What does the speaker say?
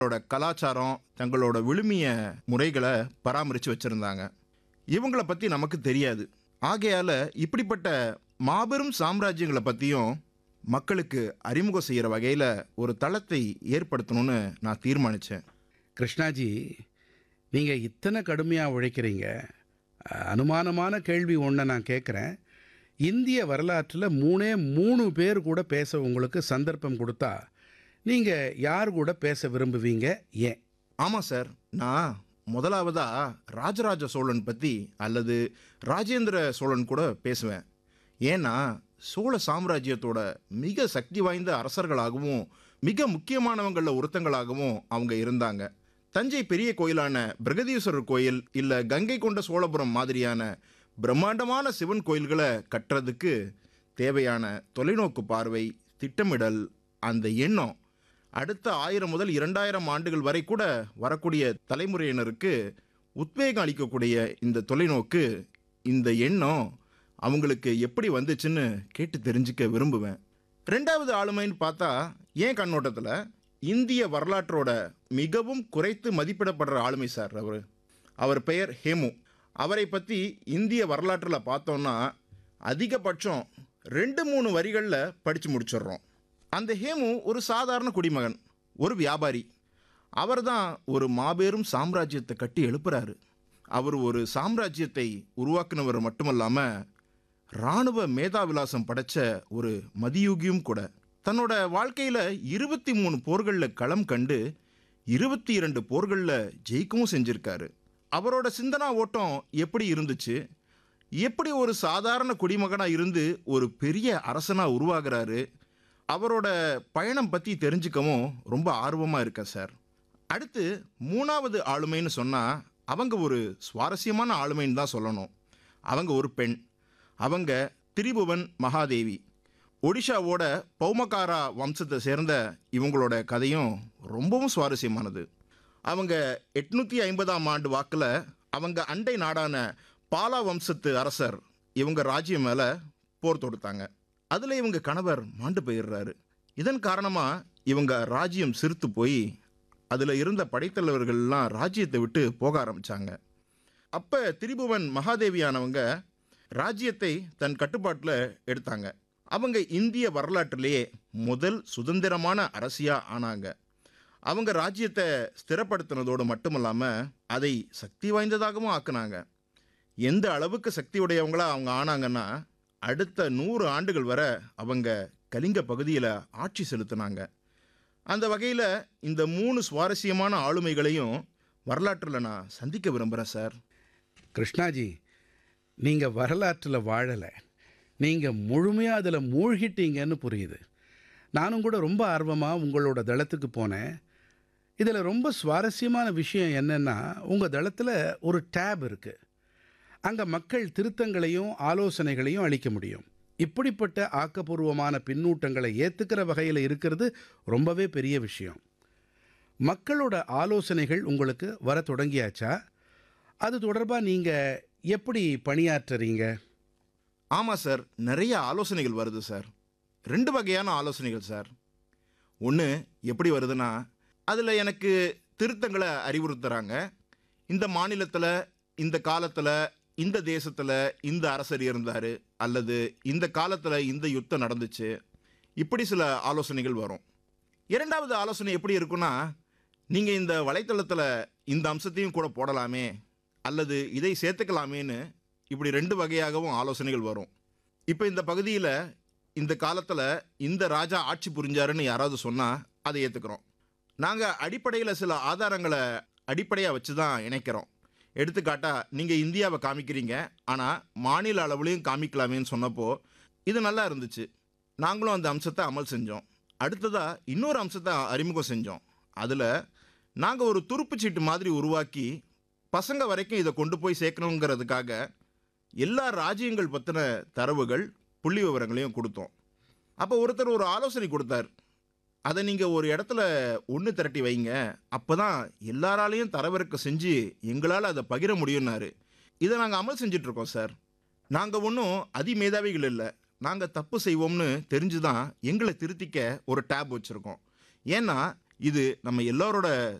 தங்களோட கலாச்சாரம் தங்களோட விழுமிய முறைகளை பராமரித்து வச்சுருந்தாங்க இவங்கள பற்றி நமக்கு தெரியாது ஆகையால் இப்படிப்பட்ட மாபெரும் சாம்ராஜ்யங்களை பற்றியும் மக்களுக்கு அறிமுகம் செய்கிற வகையில் ஒரு தளத்தை ஏற்படுத்தணும்னு நான் தீர்மானித்தேன் கிருஷ்ணாஜி நீங்கள் இத்தனை கடுமையாக உழைக்கிறீங்க அஹ், அனுமானமான கேள்வி ஒன்றை நான் கேட்குறேன் இந்திய வரலாற்றில் மூணே மூணு பேர் கூட பேச உங்களுக்கு சந்தர்ப்பம் கொடுத்தா நீங்கள் யார் கூட பேச விரும்புவீங்க ஏன் ஆமாம் சார் நான் முதலாவதா ராஜராஜ சோழன் பற்றி அல்லது ராஜேந்திர சோழன் கூட பேசுவேன் ஏன்னா சோழ சாம்ராஜ்யத்தோட மிக சக்தி வாய்ந்த அரசர்களாகவும் மிக முக்கியமானவங்களில் ஒருத்தங்களாகவும் அவங்க இருந்தாங்க தஞ்சை பெரிய கோயிலான பிரகதீஸ்வரர் கோயில் இல்லை கங்கை கொண்ட சோழபுரம் மாதிரியான பிரம்மாண்டமான சிவன் கோயில்களை கட்டுறதுக்கு தேவையான தொலைநோக்கு பார்வை திட்டமிடல் அந்த எண்ணம் அடுத்த ஆயிரம் முதல் இரண்டாயிரம் ஆண்டுகள் வரை கூட வரக்கூடிய தலைமுறையினருக்கு உத்வேகம் அளிக்கக்கூடிய இந்த தொலைநோக்கு இந்த எண்ணம் அவங்களுக்கு எப்படி வந்துச்சுன்னு கேட்டு தெரிஞ்சுக்க விரும்புவேன் ரெண்டாவது ஆளுமைன்னு பார்த்தா ஏன் கண்ணோட்டத்தில் இந்திய வரலாற்றோட மிகவும் குறைத்து மதிப்பிடப்படுற ஆளுமை சார் அவர் அவர் பெயர் ஹேமு அவரை பற்றி இந்திய வரலாற்றில் பார்த்தோன்னா அதிகபட்சம் ரெண்டு மூணு வரிகளில் படித்து முடிச்சிடுறோம் அந்த ஹேமு ஒரு சாதாரண குடிமகன் ஒரு வியாபாரி அவர்தான் ஒரு மாபெரும் சாம்ராஜ்யத்தை கட்டி எழுப்புறாரு அவர் ஒரு சாம்ராஜ்யத்தை உருவாக்குனவர் மட்டுமல்லாமல் இராணுவ மேதாவிலாசம் படைச்ச ஒரு மதியூகியும் கூட தன்னோட வாழ்க்கையில் இருபத்தி மூணு போர்களில் களம் கண்டு இருபத்தி இரண்டு போர்களில் ஜெயிக்கவும் செஞ்சிருக்காரு அவரோட சிந்தனா ஓட்டம் எப்படி இருந்துச்சு எப்படி ஒரு சாதாரண குடிமகனாக இருந்து ஒரு பெரிய அரசனாக உருவாகிறாரு அவரோட பயணம் பற்றி தெரிஞ்சுக்கவும் ரொம்ப ஆர்வமாக இருக்கேன் சார் அடுத்து மூணாவது ஆளுமைன்னு சொன்னால் அவங்க ஒரு சுவாரஸ்யமான ஆளுமைன்னு தான் சொல்லணும் அவங்க ஒரு பெண் அவங்க திரிபுவன் மகாதேவி ஒடிஷாவோட பௌமகாரா வம்சத்தை சேர்ந்த இவங்களோட கதையும் ரொம்பவும் சுவாரஸ்யமானது அவங்க எட்நூற்றி ஐம்பதாம் ஆண்டு வாக்கில் அவங்க அண்டை நாடான பாலா வம்சத்து அரசர் இவங்க ராஜ்யம் மேலே போர் தொடுத்தாங்க அதில் இவங்க கணவர் மாண்டு போயிடுறாரு இதன் காரணமாக இவங்க ராஜ்யம் சிறுத்து போய் அதில் இருந்த படைத்தலைவர்கள்லாம் ராஜ்யத்தை விட்டு போக ஆரம்பித்தாங்க அப்போ திரிபுவன் மகாதேவியானவங்க ராஜ்யத்தை தன் கட்டுப்பாட்டில் எடுத்தாங்க அவங்க இந்திய வரலாற்றிலேயே முதல் சுதந்திரமான அரசியாக ஆனாங்க அவங்க ராஜ்யத்தை ஸ்திரப்படுத்தினதோடு மட்டுமல்லாமல் அதை சக்தி வாய்ந்ததாகவும் ஆக்குனாங்க எந்த அளவுக்கு சக்தி உடையவங்களா அவங்க ஆனாங்கன்னா அடுத்த நூறு ஆண்டுகள் வரை அவங்க கலிங்க பகுதியில் ஆட்சி செலுத்தினாங்க அந்த வகையில் இந்த மூணு சுவாரஸ்யமான ஆளுமைகளையும் வரலாற்றில் நான் சந்திக்க விரும்புகிறேன் சார் கிருஷ்ணாஜி நீங்கள் வரலாற்றில் வாழலை நீங்கள் முழுமையாக அதில் மூழ்கிட்டீங்கன்னு புரியுது நானும் கூட ரொம்ப ஆர்வமாக உங்களோட தளத்துக்கு போனேன் இதில் ரொம்ப சுவாரஸ்யமான விஷயம் என்னென்னா உங்கள் தளத்தில் ஒரு டேப் இருக்குது அங்கே மக்கள் திருத்தங்களையும் ஆலோசனைகளையும் அளிக்க முடியும் இப்படிப்பட்ட ஆக்கப்பூர்வமான பின்னூட்டங்களை ஏற்றுக்கிற வகையில் இருக்கிறது ரொம்பவே பெரிய விஷயம் மக்களோட ஆலோசனைகள் உங்களுக்கு வர தொடங்கியாச்சா அது தொடர்பாக நீங்கள் எப்படி பணியாற்றுறீங்க ஆமாம் சார் நிறைய ஆலோசனைகள் வருது சார் ரெண்டு வகையான ஆலோசனைகள் சார் ஒன்று எப்படி வருதுன்னா அதில் எனக்கு திருத்தங்களை அறிவுறுத்துறாங்க இந்த மாநிலத்தில் இந்த காலத்தில் இந்த தேசத்தில் இந்த அரசர் இருந்தார் அல்லது இந்த காலத்தில் இந்த யுத்தம் நடந்துச்சு இப்படி சில ஆலோசனைகள் வரும் இரண்டாவது ஆலோசனை எப்படி இருக்குன்னா நீங்கள் இந்த வலைத்தளத்தில் இந்த அம்சத்தையும் கூட போடலாமே அல்லது இதை சேர்த்துக்கலாமேன்னு இப்படி ரெண்டு வகையாகவும் ஆலோசனைகள் வரும் இப்போ இந்த பகுதியில் இந்த காலத்தில் இந்த ராஜா ஆட்சி புரிஞ்சாருன்னு யாராவது சொன்னால் அதை ஏற்றுக்கிறோம் நாங்கள் அடிப்படையில் சில ஆதாரங்களை அடிப்படையாக வச்சு தான் இணைக்கிறோம் எடுத்துக்காட்டா நீங்கள் இந்தியாவை காமிக்கிறீங்க ஆனால் மாநில அளவுலையும் காமிக்கலாமேன்னு சொன்னப்போ இது நல்லா இருந்துச்சு நாங்களும் அந்த அம்சத்தை அமல் செஞ்சோம் அடுத்ததாக இன்னொரு அம்சத்தை அறிமுகம் செஞ்சோம் அதில் நாங்கள் ஒரு துருப்புச்சீட்டு மாதிரி உருவாக்கி பசங்க வரைக்கும் இதை கொண்டு போய் சேர்க்கணுங்கிறதுக்காக எல்லா ராஜ்யங்கள் பற்றின தரவுகள் புள்ளி விவரங்களையும் கொடுத்தோம் அப்போ ஒருத்தர் ஒரு ஆலோசனை கொடுத்தார் அதை நீங்கள் ஒரு இடத்துல ஒன்று திரட்டி வைங்க அப்போ தான் எல்லாராலையும் தரவிறக்க செஞ்சு எங்களால் அதை பகிர முடியும்னாரு இதை நாங்கள் அமல் செஞ்சிட்ருக்கோம் சார் நாங்கள் ஒன்றும் அதிமேதாவிகள் இல்லை நாங்கள் தப்பு செய்வோம்னு தெரிஞ்சு தான் எங்களை திருத்திக்க ஒரு டேப் வச்சுருக்கோம் ஏன்னா இது நம்ம எல்லாரோட